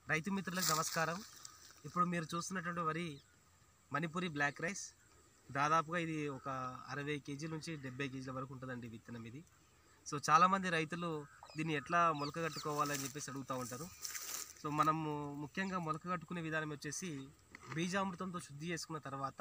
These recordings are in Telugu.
రైతు మిత్రులకు నమస్కారం ఇప్పుడు మీరు చూస్తున్నటువంటి వరి మణిపురి బ్లాక్ రైస్ దాదాపుగా ఇది ఒక అరవై కేజీల నుంచి డెబ్బై కేజీల వరకు ఉంటుందండి విత్తనం ఇది సో చాలామంది రైతులు దీన్ని ఎట్లా మొలక కట్టుకోవాలని చెప్పేసి అడుగుతూ ఉంటారు సో మనము ముఖ్యంగా మొలక కట్టుకునే విధానం వచ్చేసి బీజామృతంతో శుద్ధి చేసుకున్న తర్వాత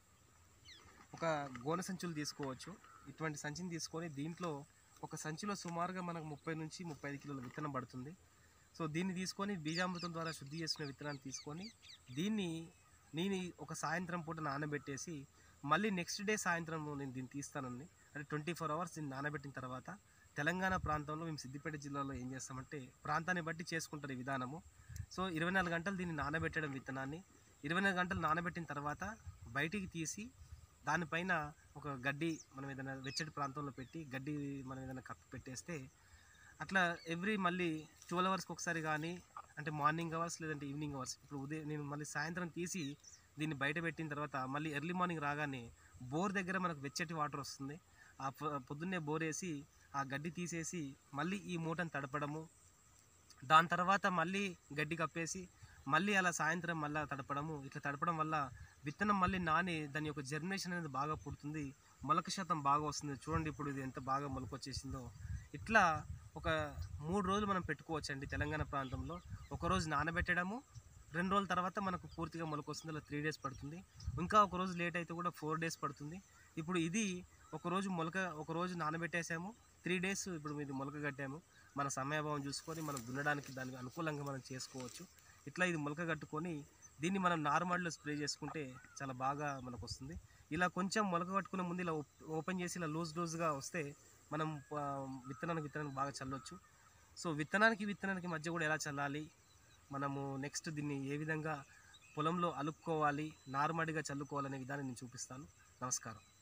ఒక గోనె సంచులు తీసుకోవచ్చు ఇటువంటి సంచిని తీసుకొని దీంట్లో ఒక సంచిలో సుమారుగా మనకు ముప్పై నుంచి ముప్పై ఐదు కిలోల విత్తనం పడుతుంది సో దీన్ని తీసుకొని బీజామృతం ద్వారా శుద్ధి చేసుకున్న విత్తనాన్ని తీసుకొని దీన్ని నేను ఒక సాయంత్రం పూట నానబెట్టేసి మళ్ళీ నెక్స్ట్ డే సాయంత్రం నేను దీన్ని తీస్తానండి అంటే ట్వంటీ ఫోర్ అవర్స్ దీన్ని నానబెట్టిన తర్వాత తెలంగాణ ప్రాంతంలో మేము సిద్దిపేట జిల్లాలో ఏం చేస్తామంటే ప్రాంతాన్ని బట్టి చేసుకుంటారు ఈ విధానము సో ఇరవై నాలుగు గంటలు దీన్ని నానబెట్టడం విత్తనాన్ని ఇరవై నాలుగు గంటలు నానబెట్టిన తర్వాత బయటికి తీసి దానిపైన ఒక గడ్డి మనం ఏదైనా వెచ్చటి ప్రాంతంలో పెట్టి గడ్డి మనం ఏదైనా కప్పి పెట్టేస్తే అట్లా ఎవ్రీ మళ్ళీ ట్వెల్వ్ అవర్స్కి ఒకసారి కానీ అంటే మార్నింగ్ అవర్స్ లేదంటే ఈవినింగ్ అవర్స్ ఇప్పుడు ఉదయం నేను మళ్ళీ సాయంత్రం తీసి దీన్ని బయట పెట్టిన తర్వాత మళ్ళీ ఎర్లీ మార్నింగ్ రాగానే బోర్ దగ్గర మనకు వెచ్చటి వాటర్ వస్తుంది ఆ పొ- పొద్దున్నే బోర్ వేసి ఆ గడ్డి తీసేసి మళ్ళీ ఈ మూటను తడపడము దాని తర్వాత మళ్ళీ గడ్డి కప్పేసి మళ్ళీ అలా సాయంత్రం మళ్ళీ తడపడము ఇట్లా తడపడం వల్ల విత్తనం మళ్ళీ నాని దాని యొక్క జర్మినేషన్ అనేది బాగా పుడుతుంది మొలక శాతం బాగా వస్తుంది చూడండి ఇప్పుడు ఇది ఎంత బాగా మొలక వచ్చేసిందో ఇట్లా ఒక మూడు రోజులు మనం పెట్టుకోవచ్చు అండి తెలంగాణ ప్రాంతంలో ఒక రోజు నానబెట్టడము రెండు రోజుల తర్వాత మనకు పూర్తిగా మొలక వస్తుంది అలా త్రీ డేస్ పడుతుంది ఇంకా ఒక రోజు లేట్ అయితే కూడా ఫోర్ డేస్ పడుతుంది ఇప్పుడు ఇది ఒక రోజు మొలక ఒక రోజు నానబెట్టేసాము త్రీ డేస్ ఇప్పుడు ఇది మొలక కట్టాము మన సమయభావం చూసుకొని మనం దున్నడానికి దానికి అనుకూలంగా మనం చేసుకోవచ్చు ఇట్లా ఇది మొలక కట్టుకొని దీన్ని మనం నార్మల్లో స్ప్రే చేసుకుంటే చాలా బాగా మనకు వస్తుంది ఇలా కొంచెం మొలక కట్టుకునే ముందు ఇలా ఓప్- ఓపెన్ చేసి ఇలా లూజ్ లూజ్గా వస్తే మనం ఆ, విత్తనానికి విత్తనానికి బాగా చల్లొచ్చు సో విత్తనానికి విత్తనానికి మధ్య కూడా ఎలా చల్లాలి మనము నెక్స్ట్ దీన్ని ఏ విధంగా పొలంలో అలుక్కోవాలి నార్మల్గా చల్లుకోవాలనే విధానం నేను చూపిస్తాను నమస్కారం